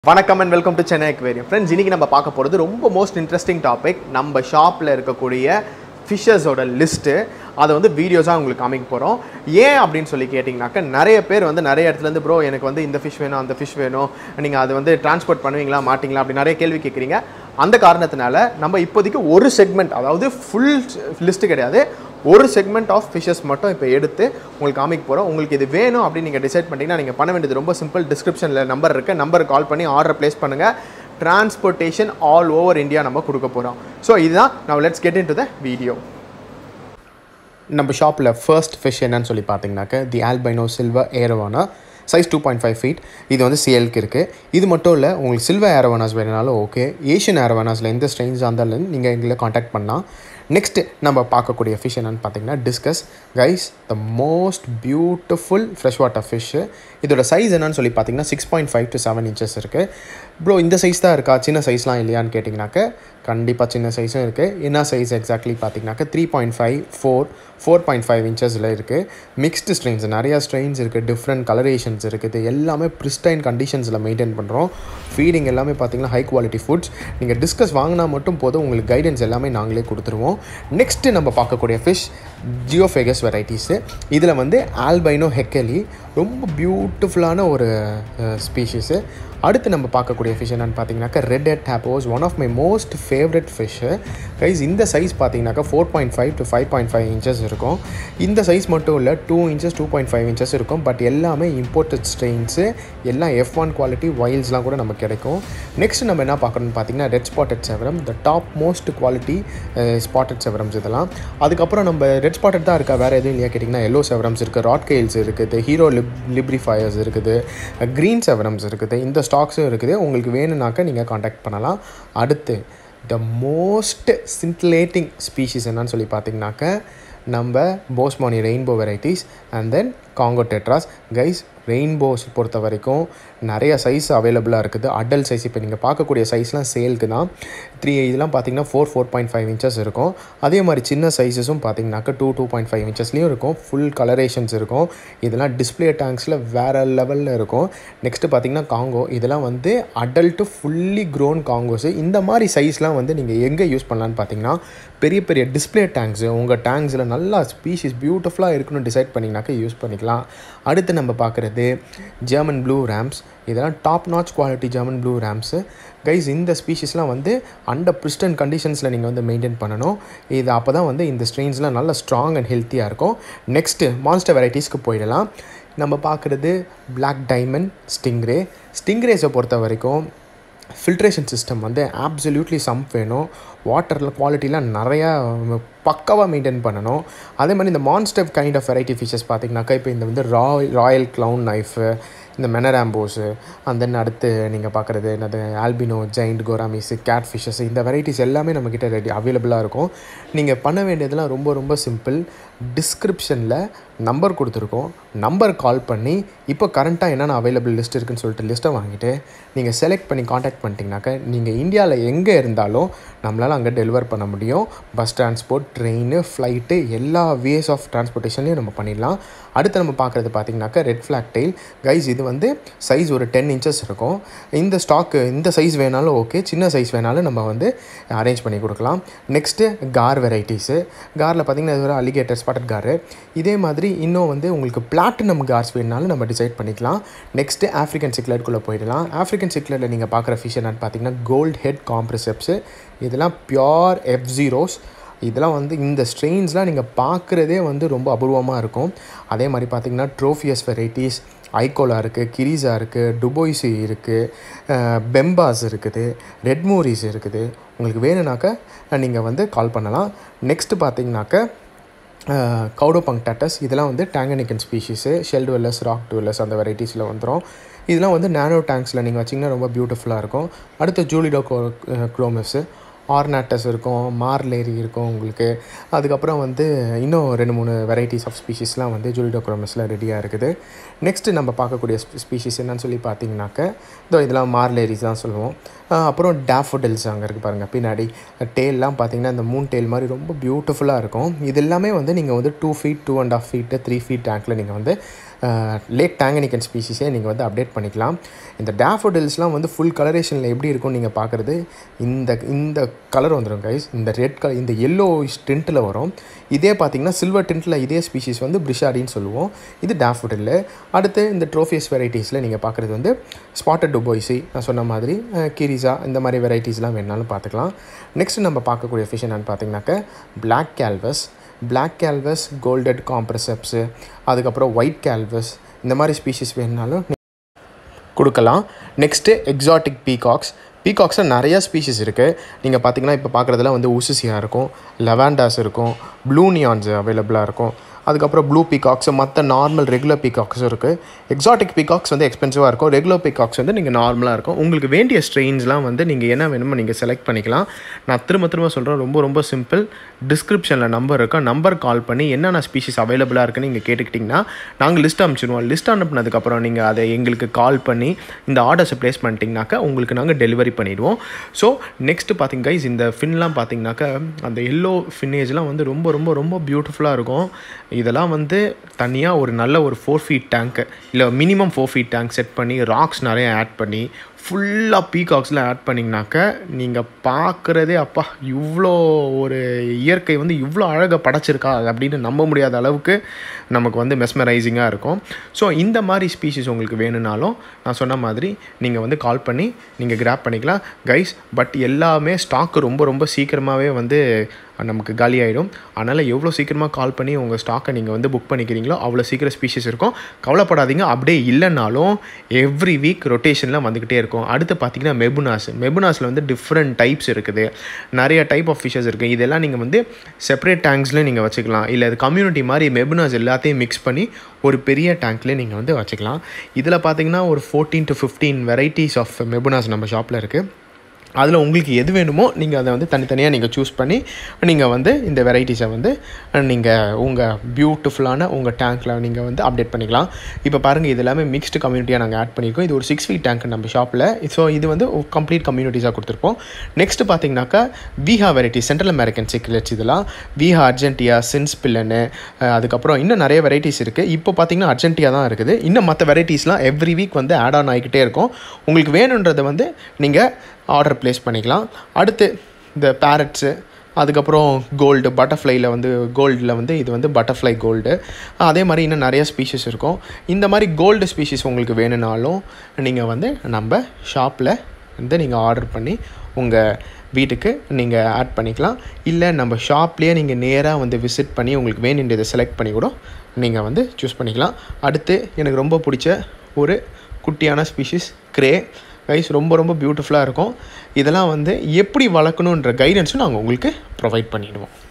வணக்கம் and welcome to Chennai aquarium friends இன்னைக்கு நம்ம பார்க்க போகிறது ரொம்ப மோஸ்ட் இன்ட்ரெஸ்டிங் டாபிக் நம்ம ஷாப்பில் இருக்கக்கூடிய ஃபிஷ்ஷஸோட லிஸ்ட்டு அதை வந்து வீடியோஸாக உங்களுக்கு காமிக்க போகிறோம் ஏன் அப்படின்னு சொல்லி கேட்டிங்கனாக்கா நிறைய பேர் வந்து நிறைய இடத்துலேருந்து ப்ரோ எனக்கு வந்து இந்த ஃபிஷ் வேணும் அந்த ஃபிஷ் வேணும் நீங்கள் அது வந்து டிரான்ஸ்போர்ட் பண்ணுவீங்களா மாட்டிங்களா அப்படி நிறைய கேள்வி கேட்குறீங்க அந்த காரணத்தினால நம்ம இப்போதைக்கு ஒரு செக்மெண்ட் அதாவது ஃபுல் லிஸ்ட்டு கிடையாது ஒரு செக்மெண்ட் ஆஃப் ஃபிஷஸ் மட்டும் இப்போ எடுத்து உங்களுக்கு காமிக்க போகிறோம் உங்களுக்கு இது வேணும் அப்படின்னு நீங்கள் டிசைட் பண்ணிட்டீங்கன்னா நீங்கள் பண்ண வேண்டியது ரொம்ப சிம்பிள் டிஸ்கிரிப்ஷனில் நம்பர் இருக்குது நம்பருக்கு கால் பண்ணி ஆர்டர் ப்ளேஸ் பண்ணுங்கள் டிரான்ஸ்போர்ட்டேஷன் ஆல் ஓவர் இந்தியா நம்ம கொடுக்க போகிறோம் ஸோ இதுதான் நம்ம let's get into the video நம்ம ஷாப்பில் ஃபர்ஸ்ட் ஃபிஷ் என்னன்னு சொல்லி பார்த்தீங்கன்னாக்க the albino silver arowana size two point five feet இது வந்து சிஎல்க்கு இருக்குது இது மட்டும் இல்லை உங்களுக்கு சில்வர் ஏரோவானாஸ் வேணுனாலும் ஓகே ஏஷியன் ஏரோவானாஸில் எந்த ஸ்ட்ரெயின்ஸ் இருந்தாலும் நீங்கள் எங்களை காண்டாக்ட் பண்ணலாம் நெக்ஸ்ட்டு நம்ம பார்க்கக்கூடிய ஃபிஷ் என்னென்னு பார்த்தீங்கன்னா discus guys the most beautiful fresh water fish இதோட சைஸ் என்னன்னு சொல்லி பார்த்தீங்கன்னா six point five to seven inches இருக்குது ப்ரோ இந்த சைஸ் தான் இருக்கா சின்ன சைஸ்லாம் இல்லையான்னு கேட்டிங்கனாக்க கண்டிப்பாக சின்ன சைஸும் இருக்குது என்ன சைஸ் எக்ஸாக்ட்லி பார்த்தீங்கன்னாக்க three point five four four point five இன்ச்சஸில் இருக்குது மிக்ஸ்டு ஸ்ட்ரெயின்ஸ் நிறையா ஸ்ட்ரெயின்ஸ் இருக்குது டிஃப்ரெண்ட் கலரேஷன்ஸ் இருக்குது எல்லாமே ப்ரிஸ்டைன் கண்டிஷன்ஸில் மெயின்டைன் பண்ணுறோம் ஃபீடிங் எல்லாமே பார்த்தீங்கன்னா ஹை குவாலிட்டி ஃபுட்ஸ் நீங்கள் டிஸ்கஸ் வாங்கினா மட்டும் போதும் உங்களுக்கு கைடன்ஸ் எல்லாமே நாங்களே கொடுத்துருவோம் நெக்ஸ்ட்டு நம்ம பார்க்கக்கூடிய ஃபிஷ் ஜியோஃபேகஸ் வெரைட்டிஸு இதில் வந்து ஆல்பைனோ ஹெக்கலி ரொம்ப பியூட்டிஃபுல்லான ஒரு ஸ்பீஷீஸு அடுத்து நம்ம பார்க்கக்கூடிய ஃபிஷ் என்னென்னு பார்த்தீங்கன்னாக்கா red head Tapajos one of my most favourite fish guys இந்த சைஸ் பார்த்தீங்கன்னாக்கா four point five to five point five inches இருக்கும் இந்த சைஸ் மட்டும் இல்லை two inches two point five inches இருக்கும் பட் எல்லாமே இம்போர்ட்டட் ஸ்ட்ரெயின்ஸு எல்லாம் எஃப் ஒன் குவாலிட்டி வைல்ஸ்லாம் கூட நமக்கு கிடைக்கும் நெக்ஸ்ட் நம்ம என்ன பார்க்கணும்னு பார்த்தீங்கன்னா red spotted severum the top most quality spotted severums இதெல்லாம் அதுக்கப்புறம் நம்ம ரெட் ஸ்பாட்டட் தான் இருக்கா வேறு எதுவும் இல்லையா கேட்டிங்கன்னா எல்லோ செவரம்ஸ் இருக்குது ராட் கெயில்ஸ் இருக்குது ஹீரோ லிப் லிப்ரிஃபயர்ஸ் இருக்குது க்ரீன் செவரம்ஸ் இருக்குது இந்த ஸ்டாக்ஸும் இருக்குது உங்களுக்கு வேணும்னாக்கா நீங்கள் காண்டாக்ட் பண்ணலாம் அடுத்து த மோஸ்ட் சின்டிலேட்டிங் ஸ்பீஷிஸ் என்னன்னு சொல்லி பார்த்தீங்கன்னாக்க நம்ம Boesemani rainbow varieties and then Congo tetras guys rainbows பொறுத்த வரைக்கும் நிறைய சைஸ் அவைலபிளாக இருக்குது அடல்ட் சைஸ் இப்போ நீங்கள் பார்க்கக்கூடிய சைஸ்லாம் சேலுக்கு தான் த்ரீ இதெல்லாம் பார்த்தீங்கன்னா four four point five inches இருக்கும் அதே மாதிரி சின்ன சைஸஸும் பார்த்தீங்கன்னாக்கா டூ டூ பாயிண்ட் ஃபைவ் இன்ச்சஸ்லேயும் இருக்கும் ஃபுல் கலரேஷன்ஸ் இருக்கும் இதெல்லாம் டிஸ்பிளே டேங்க்ஸில் வேறு லெவலில் இருக்கும் நெக்ஸ்ட்டு பார்த்தீங்கன்னா காங்கோ இதெல்லாம் வந்து அடல்ட்டு ஃபுல்லி க்ரோன் காங்கோஸு இந்த மாதிரி சைஸ்லாம் வந்து நீங்கள் எங்கே யூஸ் பண்ணலான்னு பார்த்தீங்கன்னா பெரிய பெரிய டிஸ்பிளே டேங்க்ஸு உங்கள் டேங்க்ஸில் நல்லா ஸ்பீஷிஸ் பியூட்டிஃபுல்லாக இருக்குன்னு டிசைட் பண்ணிங்கனாக்கா யூஸ் பண்ணிக்கலாம் அடுத்து நம்ம பார்க்குறது ஜெர்மன் ப்ளூ ரேம்ஸ் இதெல்லாம் top notch quality German blue rams guys இந்த ஸ்பீஷிஸ்லாம் வந்து அண்டர் பிரிஸ்டன் கண்டிஷன்ஸில் நீங்கள் வந்து மெயின்டைன் பண்ணணும் இது அப்போ தான் வந்து இந்த ஸ்ட்ரெயின்ஸ்லாம் நல்லா ஸ்ட்ராங் அண்ட் ஹெல்த்தியாக இருக்கும் நெக்ஸ்ட்டு மான்ஸ்டர் வெரைட்டிஸ்க்கு போயிடலாம் நம்ம பார்க்குறது பிளாக் டைமண்ட் ஸ்டிங்ரே ஸ்டிங்ரேஸை பொறுத்த வரைக்கும் ஃபில்ட்ரேஷன் சிஸ்டம் வந்து ஆப்சல்யூட்லி சம்ப் வேணும் வாட்டரில் குவாலிட்டிலாம் நிறையா பக்காவாக மெயின்டைன் பண்ணணும் அதே மாதிரி இந்த monster kind of variety fishes பார்த்திங்கனாக்கா இப்போ இந்த வந்து ராய் ராயல் க்ளவுன் நைஃபு இந்த மெனராம்போஸு அண்ட் தென் அடுத்து நீங்கள் பார்க்குறது என்னது albino giant gouramis cat fishes இந்த வெரைட்டிஸ் எல்லாமே நம்மக்கிட்ட ரெடி அவைலபிளாக இருக்கும் நீங்கள் பண்ண வேண்டியதெல்லாம் ரொம்ப ரொம்ப சிம்பிள் டிஸ்கிரிப்ஷனில் நம்பர் கொடுத்துருக்கோம் நம்பர் கால் பண்ணி இப்போ கரண்ட்டாக என்னென்ன அவைலபிள் லிஸ்ட் இருக்குன்னு சொல்லிட்டு லிஸ்ட்டை வாங்கிட்டு நீங்கள் செலக்ட் பண்ணி காண்டாக்ட் பண்ணிட்டீங்கனாக்கா நீங்கள் இந்தியாவில் எங்கே இருந்தாலும் நம்மளால் அங்கே டெலிவர் பண்ண முடியும் பஸ் டிரான்ஸ்போர்ட் ட்ரெயின் ஃப்ளைட்டு எல்லா வேஸ் ஆஃப் டிரான்ஸ்போர்ட்டேஷன்லையும் நம்ம பண்ணிடலாம் அடுத்து நம்ம பார்க்குறது பார்த்திங்கனாக்கா ரெட் ஃப்ளாக் டெயில் கைஸ் இது வந்து சைஸ் ஒரு டென் இன்ச்சஸ் இருக்கும் இந்த ஸ்டாக்கு இந்த சைஸ் வேணாலும் ஓகே சின்ன சைஸ் வேணாலும் நம்ம வந்து அரேஞ்ச் பண்ணி கொடுக்கலாம் நெக்ஸ்ட்டு கார் வெரைட்டிஸு காரில் பார்த்திங்கன்னா இது ஒரு அலிகேட்டர் ஸ்பாட்டட் காரு இதே மாதிரி இன்னும் வந்து உங்களுக்கு பிளாட்டினம் கார்ஸ் வேணுனாலும் நம்ம டிசைட் பண்ணிக்கலாம் நெக்ஸ்ட்டு ஆஃப்ரிக்கன் சிக்லெட்குள்ளே போயிடலாம் ஆஃப்ரிக்கன் சிக்லெட்டில் நீங்கள் பார்க்குற ஃபிஷ் என்னன்னு பார்த்தீங்கன்னா கோல்ட் ஹெட் காம்ப்ரிசெப்ஸு இதெல்லாம் பியோர் எஃப் ஜீரோஸ் இதெல்லாம் வந்து இந்த ஸ்ட்ரெயின்ஸ்லாம் நீங்கள் பார்க்குறதே வந்து ரொம்ப அபூர்வமாக இருக்கும் அதே மாதிரி பார்த்திங்கன்னா ட்ரோஃபியஸ் வெரைட்டிஸ் ஐகோலா இருக்குது கிரிஸா இருக்குது டுபோய்ஸி இருக்குது பெம்பாஸ் இருக்குது ரெட்மூரிஸ் இருக்குது உங்களுக்கு வேணும்னாக்கா நீங்கள் வந்து கால் பண்ணலாம் நெக்ஸ்ட்டு பார்த்தீங்கன்னாக்க கவுடோ பங்டாட்டஸ் இதெல்லாம் வந்து Tanganyikan species shell dwellers rock dwellers அந்த வெரைட்டிஸில் வந்துடும் இதெல்லாம் வந்து நேனோ டேங்க்ஸில் நீங்கள் வச்சிங்கன்னா ரொம்ப பியூட்டிஃபுல்லாக இருக்கும் அடுத்து ஜூலிடோ க்ரோமஸு ஆர்நாட்டஸ் இருக்கும் மார்லேரி இருக்கும் உங்களுக்கு அதுக்கப்புறம் வந்து இன்னும் ரெண்டு மூணு வெரைட்டிஸ் ஆஃப் ஸ்பீஷிஸ்லாம் வந்து ஜூலிடோக்ரோமஸில் ரெடியாக இருக்குது நெக்ஸ்ட்டு நம்ம பார்க்கக்கூடிய ஸ்பீஷிஸ் என்னன்னு சொல்லி பார்த்தீங்கன்னாக்க இதோ இதெல்லாம் மார்லேரிஸ் தான் சொல்லுவோம் அப்புறம் டேஃபோடில்ஸ் அங்கே இருக்குது பாருங்கள் பின்னாடி டேல்லாம் பார்த்தீங்கன்னா இந்த மூன் டேல் மாதிரி ரொம்ப பியூட்டிஃபுல்லாக இருக்கும் இது எல்லாமே வந்து நீங்கள் வந்து two feet two and half feet three feet டேங்க்கில் நீங்கள் வந்து லேக் டேங்கனிக்கன் ஸ்பீசிஸே நீங்கள் வந்து அப்டேட் பண்ணிக்கலாம் இந்த டேஃபோடில்ஸ்லாம் வந்து ஃபுல் கலரேஷனில் எப்படி இருக்கும்னு நீங்கள் பார்க்குறது இந்த இந்த கலர் வந்துடும் கைஸ் இந்த ரெட் கலர் இந்த எல்லோ டிண்ட்டில் வரும் இதே பார்த்தீங்கன்னா சில்வர் டிண்ட்டில் இதே ஸ்பீஷிஸ் வந்து பிரிஷாடின்னு சொல்லுவோம் இது டேஃபோடில் அடுத்து இந்த ட்ரோஃபியஸ் வெரைட்டிஸில் நீங்கள் பார்க்குறது வந்து ஸ்பாட்டட் டுபோய்ஸி நான் சொன்ன மாதிரி கிரிசா இந்த மாதிரி வெரைட்டிஸ்லாம் வேணாலும் பார்த்துக்கலாம் நெக்ஸ்ட் நம்ம பார்க்கக்கூடிய ஃபிஷ் என்னென்னு பார்த்தீங்கன்னாக்க பிளாக் கேல்வஸ் பிளாக் கேல்வஸ் கோல்டட் காம்ப்ரசப்ஸு அதுக்கப்புறம் ஒயிட் கேல்வஸ் இந்த மாதிரி ஸ்பீஷிஸ் வேணுனாலும் கொடுக்கலாம் நெக்ஸ்ட்டு எக்ஸாட்டிக் பீகாக்ஸ் பீகாக்ஸில் நிறைய ஸ்பீஷிஸ் இருக்குது நீங்கள் பார்த்தீங்கன்னா இப்போ பார்க்குறதுல வந்து ஊசிசியா இருக்கும் லெவாண்டாஸ் இருக்கும் ப்ளூ நியான்ஸ் அவைலபிளாக இருக்கும் அதுக்கப்புறம் ப்ளூ பீகாக்ஸ் மற்ற நார்மல் ரெகுலர் பீகாக்ஸும் இருக்குது எக்ஸாட்டிக் பீகாக்ஸ் வந்து எக்ஸ்பென்சிவாக இருக்கும் ரெகுலர் பீகாக்ஸ் வந்து நீங்கள் நார்மலாக இருக்கும் உங்களுக்கு வேண்டிய ஸ்ட்ரெயின்ஸ்லாம் வந்து நீங்கள் என்ன வேணுமோ நீங்கள் செலக்ட் பண்ணிக்கலாம் நான் திரும்ப திரும்ப சொல்கிறேன் ரொம்ப ரொம்ப சிம்பிள் டிஸ்கிரிப்ஷனில் நம்பர் இருக்கும் நம்பர் கால் பண்ணி என்னென்ன ஸ்பீஷிஸ் அவைலபிளாக இருக்குன்னு நீங்கள் கேட்டுக்கிட்டிங்கன்னா நாங்கள் லிஸ்ட் அனுப்பிச்சிடுவோம் லிஸ்ட் அனுப்புனதுக்கப்புறம் நீங்கள் அதை எங்களுக்கு கால் பண்ணி இந்த ஆர்டர்ஸை ப்ளேஸ் பண்ணிட்டீங்கனாக்கா உங்களுக்கு நாங்கள் டெலிவரி பண்ணிடுவோம் ஸோ நெக்ஸ்ட்டு பார்த்தீங்க கைஸ் இந்த ஃபின்லாம் பார்த்தீங்கன்னாக்கா அந்த எல்லோ ஃபின்னேஜ்லாம் வந்து ரொம்ப ரொம்ப ரொம்ப பியூட்டிஃபுல்லாக இருக்கும் இதெல்லாம் வந்து தனியாக ஒரு நல்ல ஒரு ஃபோர் ஃபீட் டேங்க்கு இல்லை minimum four feet tank set பண்ணி ராக்ஸ் நிறைய ஆட் பண்ணி ஃபுல்லாக பீகாக்ஸில் ஆட் பண்ணிங்கனாக்க நீங்கள் பார்க்குறதே அப்பா இவ்வளோ ஒரு இயற்கை வந்து இவ்வளோ அழகாக படைச்சிருக்கா அப்படின்னு நம்ப முடியாத அளவுக்கு நமக்கு வந்து மெஸ்மரைசிங்காக இருக்கும் ஸோ இந்த மாதிரி ஸ்பீஷிஸ் உங்களுக்கு வேணும்னாலும் நான் சொன்ன மாதிரி நீங்கள் வந்து கால் பண்ணி நீங்கள் கிராப் பண்ணிக்கலாம் கைஸ் பட் எல்லாமே ஸ்டாக்கு ரொம்ப ரொம்ப சீக்கிரமாகவே வந்து நமக்கு காலி ஆகிடும் அதனால் எவ்வளோ சீக்கிரமாக கால் பண்ணி உங்கள் ஸ்டாக்கை நீங்கள் வந்து புக் பண்ணிக்கிறீங்களோ அவ்வளோ சீக்கிரம் ஸ்பீஷிஸ் இருக்கும் கவலைப்படாதீங்க அப்படியே இல்லைனாலும் எவ்ரி வீக் ரொட்டேஷனில் வந்துக்கிட்டே இருக்கும் அடுத்து பார்த்தீங்கன்னா மெபுனாஸ் மெபுனாஸில் வந்து டிஃப்ரெண்ட் டைப்ஸ் இருக்குது நிறைய டைப் ஆஃப் ஃபிஷஸ் இருக்குது இதெல்லாம் நீங்கள் வந்து செப்பரேட் டேங்க்ஸில் நீங்கள் வச்சுக்கலாம் இல்லை அது கம்யூனிட்டி மாதிரி மெபுனாஸ் எல்லாத்தையும் மிக்ஸ் பண்ணி ஒரு பெரிய டேங்க்லேயே நீங்கள் வந்து வச்சுக்கலாம் இதில் பார்த்தீங்கன்னா ஒரு fourteen to fifteen varieties of mbunas நம்ம ஷாப்பில் இருக்குது அதில் உங்களுக்கு எது வேணுமோ நீங்கள் அதை வந்து தனித்தனியாக நீங்கள் சூஸ் பண்ணி நீங்கள் வந்து இந்த வெரைட்டிஸை வந்து நீங்கள் உங்கள் பியூட்டிஃபுல்லான உங்கள் டேங்க்கில் நீங்கள் வந்து அப்டேட் பண்ணிக்கலாம் இப்போ பாருங்கள் இது எல்லாமே மிக்ஸ்டு கம்யூனிட்டியாக நாங்கள் ஆட் பண்ணியிருக்கோம் இது ஒரு சிக்ஸ் ஃபீட் டேங்க் நம்ம ஷாப்பில் ஸோ இது வந்து கம்ப்ளீட் கம்யூனிட்டிஸாக கொடுத்துருப்போம் நெக்ஸ்ட் பார்த்தீங்கன்னாக்கா விஹா வெரைட்டி சென்ட்ரல் அமெரிக்கன் சிக்லெட்ஸ் இதெல்லாம் விஹா அர்ஜென்டியா சின்ஸ் பில்லனு அதுக்கப்புறம் இன்னும் நிறைய வெரைட்டிஸ் இருக்குது இப்போ பார்த்தீங்கன்னா அர்ஜென்டியா தான் இருக்குது இன்னும் மற்ற வெரைட்டிஸ்லாம் எவ்ரி வீக் வந்து ஆட் ஆன் ஆகிக்கிட்டே இருக்கும் உங்களுக்கு வேணுன்றதை வந்து நீங்கள் ஆர்டர் ப்ளேஸ் பண்ணிக்கலாம் அடுத்து இந்த பேரட்ஸு அதுக்கப்புறம் கோல்டு பட்டர்ஃப்ளைல வந்து கோல்டில் வந்து இது வந்து பட்டர்ஃப்ளை கோல்டு அதே மாதிரி இன்னும் நிறைய ஸ்பீஷிஸ் இருக்கும் இந்த மாதிரி கோல்டு ஸ்பீஷிஸ் உங்களுக்கு வேணும்னாலும் நீங்கள் வந்து நம்ம ஷாப்பில் வந்து நீங்கள் ஆர்டர் பண்ணி உங்கள் வீட்டுக்கு நீங்கள் ஆட் பண்ணிக்கலாம் இல்லை நம்ம ஷாப்லேயே நீங்கள் நேராக வந்து விசிட் பண்ணி உங்களுக்கு வேணுன்றதை செலக்ட் பண்ணி கூட நீங்கள் வந்து சூஸ் பண்ணிக்கலாம் அடுத்து எனக்கு ரொம்ப பிடிச்ச ஒரு குட்டியான ஸ்பீஷிஸ் க்ரே கைஸ் ரொம்ப ரொம்ப பியூட்டிஃபுல்லாக இருக்கும் இதெல்லாம் வந்து எப்படி வளர்க்கணுன்ற கைடன்ஸும் நாங்கள் உங்களுக்கு ப்ரொவைட் பண்ணிடுவோம்